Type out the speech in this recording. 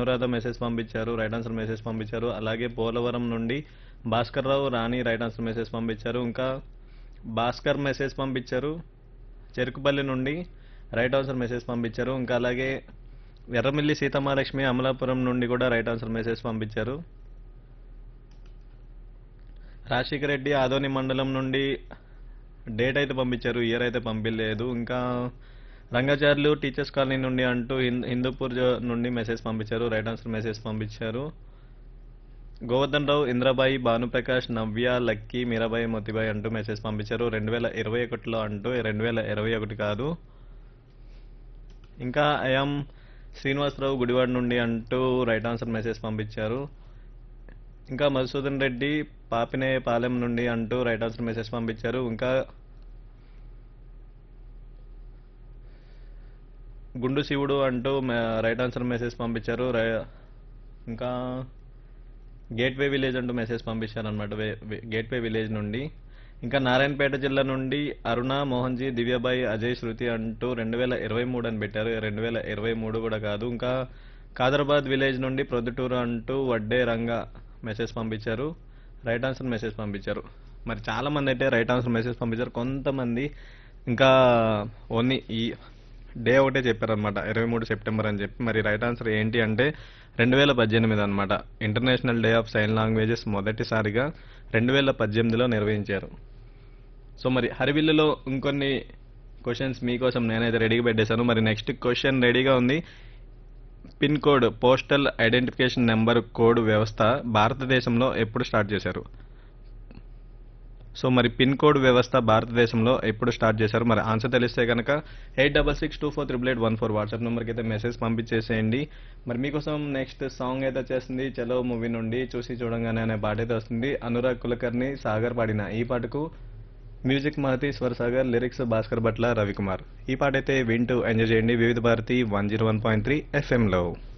Anuradha message పంపించారు right answer message పంపించారు అలాగే పోలవరం నుండి Bhaskar Rao Rani right answer message పంపించారు ఇంకా భాస్కర్ మెసేజ్ పంపించారు చెరుకుపల్లి నుండి రైట్ ఆన్సర్ మెసేజ్ పంపించారు ఇంకా అలాగే ఎర్రమిల్లి సీతమాలక్ష్మి అమలాపురం నుండి కూడా రైట్ ఆన్సర్ మెసేజ్ పంపించారు రాజశేఖర రెడ్డి ఆదోని మండలం నుండి డేట్ అయితే పంపించారు ఇయర్ అయితే పంపించలేదు ఇంకా రంగాచార్యులు టీచర్స్ కాలనీ నుండి అంటూ హింద్- హిందూపూర్ జో- నుండి మెసేజ్ పంపించారు రైట్ ఆన్సర్ మెసేజ్ పంపించారు గోవర్ధన్ రావు ఇంద్రబాయి భానుప్రకాష్ నవ్య లక్కీ మీరాబాయి మోతిబాయి అంటూ మెసేజ్ పంపించారు రెండు వేల ఇరవై ఒకటిలో అంటూ రెండు వేల ఇరవై ఒకటి కాదు ఇంకా ఐఎమ్ శ్రీనివాసరావు గుడివాడ నుండి అంటూ రైట్ ఆన్సర్ మెసేజ్ పంపించారు ఇంకా మధుసూదన్ రెడ్డి పాపినే పాలెం నుండి అంటూ రైట్ ఆన్సర్ మెసేజ్ పంపించారు ఇంకా గుండు శివుడు అంటూ మ- రైట్ ఆన్సర్ మెసేజ్ పంపించారు రై- ఇంకా గేట్వే విలేజ్ అంటూ మెసేజ్ పంపించారు అనమాట గేట్వే విలేజ్ నుండి ఇంకా నారాయణపేట జిల్లా నుండి అరుణ మోహన్జీ దివ్యబాయి అజయ్ శృతి అంటూ రెండు వేల ఇరవై మూడు అని పెట్టారు రెండు వేల ఇరవై మూడు కూడా కాదు ఇంకా కాదరాబాద్ విలేజ్ నుండి ప్రొద్దుటూరు అంటూ వడ్డే రంగా మెసేజ్ పంపించారు రైట్ ఆన్సర్ మెసేజ్ పంపించారు మరి చాలా మంది అయితే రైట్ ఆన్సర్ మెసేజ్ పంపించారు కొంతమంది ఇంకా ఓన్లీ ఈ డే ఒకటే చెప్పారనమాట ఇరవై మూడు సెప్టెంబర్ అని చెప్పి మరి రైట్ ఆన్సర్ ఏంటి అంటే రెండు వేల పద్దెనిమిది అనమాట international day of sign languages మొదటిసారిగా రెండు వేల పద్దెనిమిదిలో నిర్వహించారు సో మరి హరివిల్లులో ఇంకొన్ని క్వశ్చన్స్ మీకోసం నేనైతే రెడీగా పెట్టేశాను మరి నెక్స్ట్ క్వశ్చన్ రెడీగా ఉంది pin code postal identification number code వ్యవస్థ భారతదేశంలో ఎప్పుడు స్టార్ట్ చేశారు సో మరి పిన్ కోడ్ వ్యవస్థ భారతదేశంలో ఎప్పుడు స్టార్ట్ చేశారు మరి ఆన్సర్ తెలిస్తే కనుక eight double six two four triple eight one four WhatsApp నెంబర్కి అయితే మెసేజ్ పంపించేసేయండి మరి మీకోసం నెక్స్ట్ సాంగ్ అయితే వచ్చేస్తుంది చలో మూవీ నుండి చూసి చూడంగానే అనే పాట అయితే వస్తుంది అనురాగ్ కులకర్ని సాగర్ పాడిన ఈ పాటకు music Mahathi Swara Sagar lyrics Bhaskarabhatla Ravikumar ఈ పాట అయితే వింటూ ఎంజాయ్ చేయండి Vividh Bharati one zero one point three ఎఫ్ఎంలో